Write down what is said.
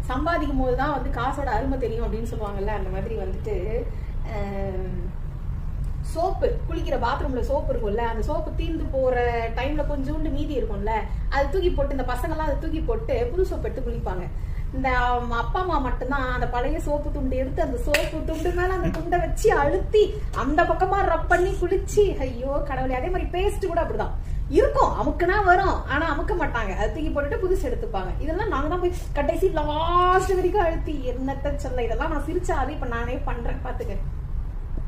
சம்பாதிக்கும் போது தான் வந்து காசோட அருமை தெரியும் அப்படின்னு சொல்லுவாங்கல்ல அந்த மாதிரி வந்துட்டு சோப்பு குளிக்கிற பாத்ரூம்ல சோப்பு இருக்கும்ல அந்த சோப்பு தீர்ந்து போற டைம்ல கொஞ்சோண்டு மீதி இருக்கும்ல அது தூக்கி போட்டு இந்த பசங்கெல்லாம் அதை தூக்கி போட்டு புது சோப்பு எடுத்து குளிப்பாங்க இந்த அம், அப்பா அம்மா மட்டும்தான் அந்த பழைய சோப்பு துண்டு எடுத்து அந்த சோப்பு துண்டு மேல அந்த துண்டை வச்சு அழுத்தி அந்த பக்கமா ரப் பண்ணி குளிச்சு ஐயோ கடவுளே அதே மாதிரி பேஸ்ட் கூட அப்படிதான் இருக்கும் அமுக்குனா வரும் ஆனா அமுக்க மாட்டாங்க அது தூக்கி போட்டுட்டு புதுசு எடுத்துப்பாங்க இதெல்லாம் நாங்க தான் போய் கடைசி லாஸ்ட் வரைக்கும் அழுத்தி என்னத்த சொல்ல இதெல்லாம் நான் சிரிச்சாவே இப்ப நானே பண்றேன் பாத்துக்க